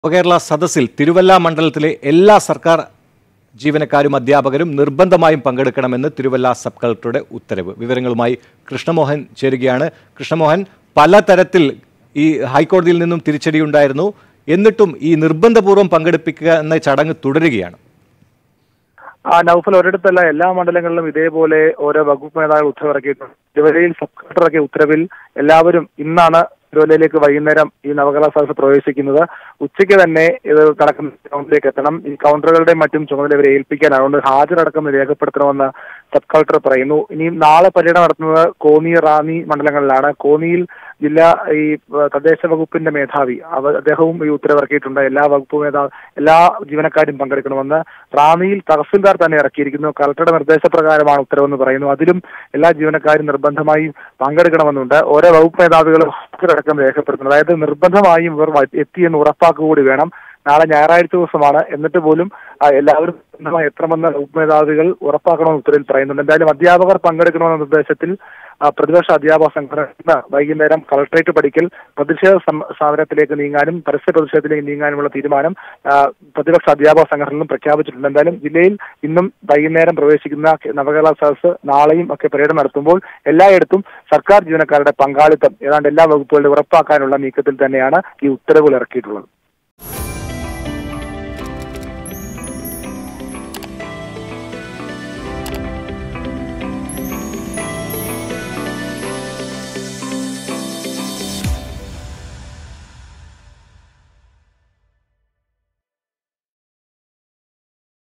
കേരള സദസ്സിൽ തിരുവല്ല മണ്ഡലത്തിലെ എല്ലാ സർക്കാർ ജീവനക്കാരും അധ്യാപകരും നിർബന്ധമായും പങ്കെടുക്കണമെന്ന് തിരുവല്ല സബ് കളക്ടറുടെ ഉത്തരവ് വിവരങ്ങളുമായി കൃഷ്ണമോഹൻ ചേരുകയാണ് കൃഷ്ണമോഹൻ പലതരത്തിൽ ഈ ഹൈക്കോടതിയിൽ നിന്നും തിരിച്ചടിയുണ്ടായിരുന്നു എന്നിട്ടും ഈ നിർബന്ധപൂർവ്വം പങ്കെടുപ്പിക്കുക എന്ന ചടങ്ങ് തുടരുകയാണ് ആ നൗഫൽ ഒരിടത്തല്ല എല്ലാ മണ്ഡലങ്ങളിലും ഇതേപോലെ ഓരോ വകുപ്പ് നേതാക്കൾ ഉത്തരവിറക്കിയിട്ടുണ്ട് തിരുവല്ലയിൽ സബ് കളക്ടർ ഇറക്കിയ ഉത്തരവിൽ എല്ലാവരും ഇന്നാണ് തിരുവല്ലയിലേക്ക് വൈകുന്നേരം ഈ നവകലാ സദസ് പ്രവേശിക്കുന്നത് ഉച്ചയ്ക്ക് തന്നെ ഇത് കടക്കുന്ന കൗണ്ടറിലേക്ക് എത്തണം ഈ കൗണ്ടറുകളുടെ മറ്റും ചുമതല ഇവരെ ഏൽപ്പിക്കാൻ അതുകൊണ്ട് ഹാജരടക്കം രേഖപ്പെടുത്തണമെന്ന് സബ് കളക്ടർ പറയുന്നു ഇനി നാളെ പര്യടനം നടത്തുന്നത് കോന്നി റാന്നി മണ്ഡലങ്ങളിലാണ് കോന്നിയിൽ ജില്ലാ ഈ ഏഹ്, തദ്ദേശ വകുപ്പിന്റെ മേധാവി അവ അദ്ദേഹവും ഈ ഉത്തരവിറക്കിയിട്ടുണ്ട് എല്ലാ വകുപ്പ് മേധാ എല്ലാ ജീവനക്കാരും പങ്കെടുക്കണമെന്ന് റാന്നിയിൽ തഹസിൽദാർ തന്നെ ഇറക്കിയിരിക്കുന്നു കളക്ടറുടെ നിർദ്ദേശപ്രകാരമാണ് ഉത്തരവെന്ന് പറയുന്നു അതിലും എല്ലാ ജീവനക്കാരും നിർബന്ധമായും പങ്കെടുക്കണമെന്നുണ്ട് ഓരോ വകുപ്പ് മേധാവികളും ഹാജരടക്കം രേഖപ്പെടുത്തുന്നു അതായത് നിർബന്ധമായും ഇവർ വ- എത്തിയെന്ന് ഉറപ്പാക്കുക കൂടി വേണം നാളെ ഞായറാഴ്ച ദിവസമാണ് എന്നിട്ട് പോലും ആ, എല്ലാവരും നിർബന്ധമായി എത്തണമെന്ന് വകുപ്പ് മേധാവികൾ ഉറപ്പാക്കണമെന്ന് ഉത്തരവിൽ പറയുന്നുണ്ട് എന്തായാലും അധ്യാപകർ പങ്കെടുക്കണമെന്ന നിർദ്ദേശത്തിൽ ആ, പ്രതിപക്ഷ അധ്യാപക സംഘടന ഇന്ന് വൈകുന്നേരം കളക്ടറേറ്റ് പഠിക്കൽ പ്രതിഷേധ സം- സമരത്തിലേക്ക് നീങ്ങാനും പരസ്യ പ്രതിഷേധത്തിലേക്ക് നീങ്ങാനുമുള്ള തീരുമാനം ആ, പ്രതിപക്ഷ അധ്യാപക സംഘടനകളും പ്രഖ്യാപിച്ചിട്ടുണ്ട് എന്തായാലും ജില്ലയിൽ ഇന്നും വൈകുന്നേരം പ്രവേശിക്കുന്ന നവകേരള സദസ് നാളെയും ഒക്കെ പര്യടനം നടത്തുമ്പോൾ എല്ലായിടത്തും സർക്കാർ ജീവനക്കാരുടെ പങ്കാളിത്തം ഏതാണ്ട് എല്ലാ വകുപ്പുകളിലും ഉറപ്പാക്കാനുള്ള നീക്കത്തിൽ തന്നെയാണ് ഈ ഉത്തരവുകൾ ഇറക്കിയിട്ടുള്ളത്